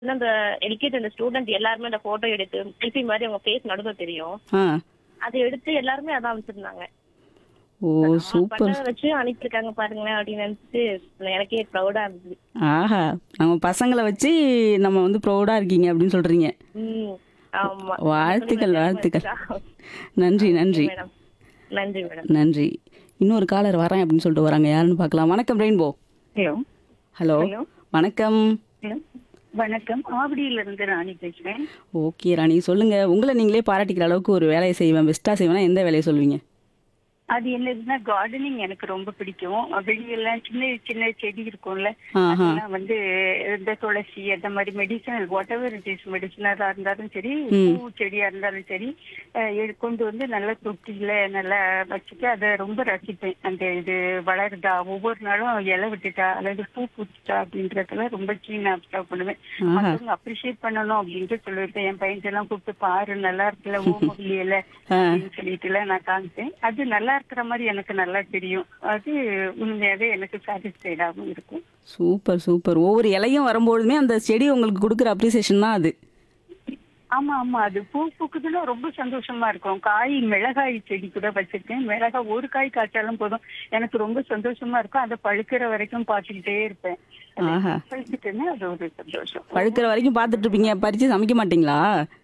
அந்த எல்கேஜி அந்த ஸ்டூடெண்ட் எல்லாருமே அந்த போட்டோ எடுத்து செல்ஃபி மாதிரி அவங்க ஃபேஸ் நடுவில் தெரியும் ஆ அதை எடுத்து எல்லாருமே அதான் அமைச்சிருந்தாங்க ஓ சூப்பர் பண்ண வச்சு அனுப்பியிருக்காங்க பாருங்களேன் அப்படின்னு நினைச்சிட்டு எனக்கே ப்ரௌடா இருந்தது ஆஹா நம்ம பசங்களை வச்சு நம்ம வந்து ப்ரௌடாக இருக்கீங்க அப்படின்னு சொல்கிறீங்க ம் ஆமா வாழ்த்துக்கள் வாழ்த்துக்கள் நன்றி நன்றி மேடம் நன்றி மேடம் நன்றி இன்னொரு காலர் வரேன் அப்படின்னு சொல்லிட்டு வராங்க யாருன்னு பார்க்கலாம் வணக்கம் ரெயின்போ ஹலோ ஹலோ ஹலோ வணக்கம் ஹலோ வணக்கம் ஆவடியில இருந்து ராணி பேசுறேன் ஓகே ராணி சொல்லுங்க உங்களை நீங்களே பாராட்டிக்கிற அளவுக்கு ஒரு வேலையை செய்வேன் பெஸ்ட்டாக செய்வேன்னா எந்த வேலையை சொல்லுவீங்க அது என்னதுன்னா கார்டனிங் எனக்கு ரொம்ப பிடிக்கும் வெளியெல்லாம் சின்ன சின்ன செடி இருக்கும்ல ஆஹா அதெல்லாம் வந்து இந்த துளசி அந்த மாதிரி medicinal whatever it is மெடிசனலா இருந்தாலும் சரி ம். பூ செடியா இருந்தாலும் சரி அஹ், எடு- கொண்டு வந்து நல்லா தொட்டியில நல்லா வச்சுட்டு அதை ரொம்ப ரசிப்பேன் அந்த இது வளருதா ஒவ்வொரு நாளும் இலை விட்டுட்டா அல்லது பூ பூத்துட்டா அப்படின்றதுல ரொம்ப கீனா அப்சர்வ் பண்ணுவேன் ஆஹா மத்தவங்க அப்ரிஷியேட் பண்ணணும் அப்படின்ட்டு சொல்லிருப்பேன் என் பையன் எல்லாம் கூப்பிட்டு பாரு நல்லா இருக்குல்ல ஓமகிலி இலை ஆ அப்படின்னு சொல்லிட்டு நான் காமிச்சேன் அது நல்லா இருக்கிற மாதிரி எனக்கு நல்லா தெரியும் அது உண்மையாவே எனக்கு சாட்டிஸ்ஃபைடாகவும் இருக்கும் சூப்பர் சூப்பர் ஒவ்வொரு இலையும் வரும்பொழுதுமே அந்த செடி உங்களுக்கு கொடுக்குற அப்ரிசியேஷன் தான் அது ஆமா ஆமா அது பூ பூக்குதுன்னா ரொம்ப சந்தோஷமா இருக்கும் காய் மிளகாய் செடி கூட வச்சிருக்கேன் மிளகாய் ஒரு காய் காய்ச்சாலும் போதும் எனக்கு ரொம்ப சந்தோஷமா இருக்கும் அதை பழுக்கிற வரைக்கும் பார்த்துக்கிட்டே இருப்பேன் அது ஆஹா பழுத்துட்டுன்னா அது ஒரு சந்தோஷம் பழுக்கிற வரைக்கும் பார்த்துட்டு இருப்பீங்க பறித்து சமைக்க மாட்டீங்களா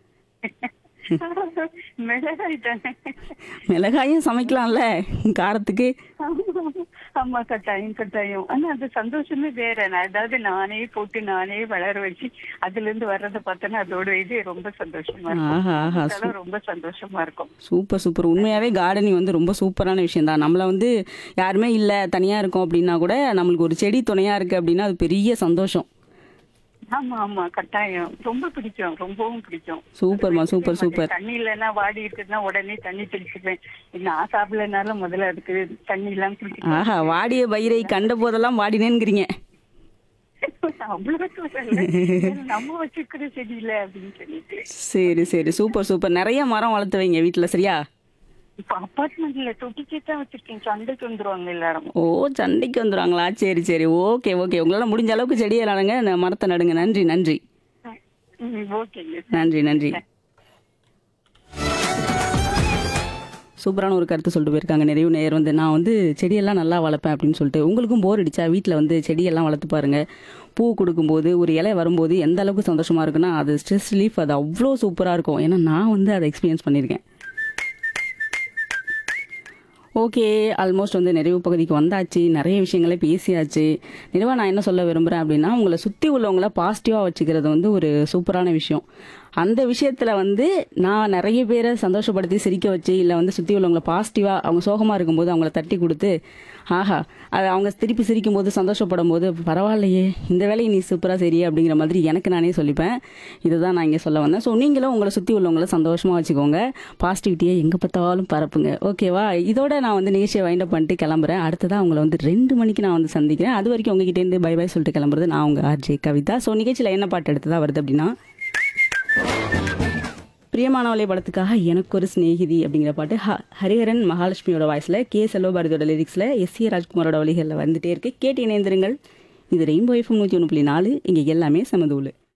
மிளகாய் தானே மிளகாயும் சமைக்கலாம்ல காரத்துக்கு ஆமா கட்டாயம் கட்டாயம் ஆனா அந்த சந்தோஷமே வேற நான் அதாவது நானே போட்டு நானே வளர வச்சு அதுல இருந்து வர்றதை பார்த்தோன்னா அதோட இது ரொம்ப சந்தோஷமா இருக்கும் ஆஹா ஆஹா அதெல்லாம் ரொம்ப சந்தோஷமா இருக்கும் சூப்பர் சூப்பர் உண்மையாவே கார்டனிங் வந்து ரொம்ப சூப்பரான விஷயம் தான் நம்மள வந்து யாருமே இல்லை தனியாக இருக்கோம் அப்படின்னா கூட நம்மளுக்கு ஒரு செடி துணையாக இருக்குது அப்படின்னா அது பெரிய சந்தோஷம் ஆமா ஆமா கட்டாயம் ரொம்ப பிடிக்கும் ரொம்பவும் பிடிக்கும் சூப்பர்மா சூப்பர் சூப்பர் தண்ணி இல்லைன்னா வாடி இருக்குதுன்னா உடனே தண்ணி தெளிச்சுப்பேன் நான் சாப்பிடலனாலும் முதல்ல அதுக்கு தண்ணி எல்லாம் குடிச்சு ஆஹா வாடிய பயிரை கண்ட போதெல்லாம் வாடினேங்கிறீங்க அவ்வளவு சொல்லல. நம்ம வச்சிருக்கிற செடி இல்ல அப்படின்னு சொல்லிட்டு சரி சரி சூப்பர் சூப்பர் நிறைய மரம் வளர்த்து வைங்க வீட்டில் சரியா இப்ப அபார்ட்மெண்ட்ல தொட்டிக்கே தான் வச்சிருக்கேன் சண்டைக்கு வந்துருவாங்க எல்லாரும் ஓ சண்டைக்கு வந்துடுவாங்களா சரி சரி ஓகே ஓகே உங்களால் முடிஞ்ச அளவுக்கு செடியை நடுங்க ந- மரத்தை நடுங்க நன்றி நன்றி ம், ஓகேங்க நன்றி நன்றி சூப்பரான ஒரு கருத்து சொல்லிட்டு போயிருக்காங்க நிறைய நேர் வந்து நான் வந்து செடியெல்லாம் நல்லா வளர்ப்பேன் அப்படின்னு சொல்லிட்டு உங்களுக்கும் போர் அடிச்சா வீட்டில் வந்து செடியெல்லாம் வளர்த்து பாருங்க பூ கொடுக்கும்போது ஒரு இலை வரும்போது எந்த அளவுக்கு சந்தோஷமா இருக்குன்னா அது ஸ்ட்ரெஸ் ரிலீஃப் அது அவ்வளோ சூப்பராக இருக்கும் ஏன்னா நான் வந்து அதை எக்ஸ்பீரியன்ஸ் பண்ணியிருக்கேன் ஓகே ஆல்மோஸ்ட் வந்து நிறைவு பகுதிக்கு வந்தாச்சு நிறைய விஷயங்களை பேசியாச்சு நிறைவாக நான் என்ன சொல்ல விரும்புகிறேன் அப்படின்னா உங்களை சுற்றி உள்ளவங்கள பாசிட்டிவாக வச்சுக்கிறது வந்து ஒரு சூப்பரான விஷயம் அந்த விஷயத்தில் வந்து நான் நிறைய பேரை சந்தோஷப்படுத்தி சிரிக்க வச்சு இல்லை வந்து சுற்றி உள்ளவங்கள பாசிட்டிவாக அவங்க சோகமாக இருக்கும்போது அவங்கள தட்டி கொடுத்து ஆஹா அது அவங்க திருப்பி சிரிக்கும் போது சந்தோஷப்படும் போது பரவாயில்லையே இந்த வேலையை நீ சூப்பராக சரி அப்படிங்கிற மாதிரி எனக்கு நானே சொல்லிப்பேன் இதுதான் நான் இங்கே சொல்ல வந்தேன் ஸோ நீங்களும் உங்களை சுற்றி உள்ளவங்கள சந்தோஷமாக வச்சுக்கோங்க பாசிட்டிவிட்டியை எங்கே பார்த்தாலும் பரப்புங்க ஓகேவா இதோட நான் வந்து நிகழ்ச்சியை வைண்டப் பண்ணிட்டு கிளம்புறேன் அடுத்ததான் உங்களை வந்து ரெண்டு மணிக்கு நான் வந்து சந்திக்கிறேன் அது வரைக்கும் உங்ககிட்டேருந்து பை பை சொல்லிட்டு கிளம்புறது நான் உங்கள் ஆர்ஜே கவிதா ஸோ நிகழ்ச்சியில் என்ன பாட்டு எடுத்ததா வருது அப்படின்னா பிரியமானவளை படத்துக்காக எனக்கு ஒரு சிநேகிதி அப்படிங்கிற பாட்டு ஹ- ஹரிஹரன் மகாலட்சுமியோட வாய்ஸில் கே செல்வபாரதியோட லிரிக்ஸில் எஸ் ஏ ராஜ்குமாரோட வழிகளில் வந்துட்டே இருக்கு கேட்டு இணைந்திருங்கள் இது ரெயின்போ எஃப்எம் நூற்றி ஒன்று புள்ளி நாலு இங்கே எல்லாமே சமதூள்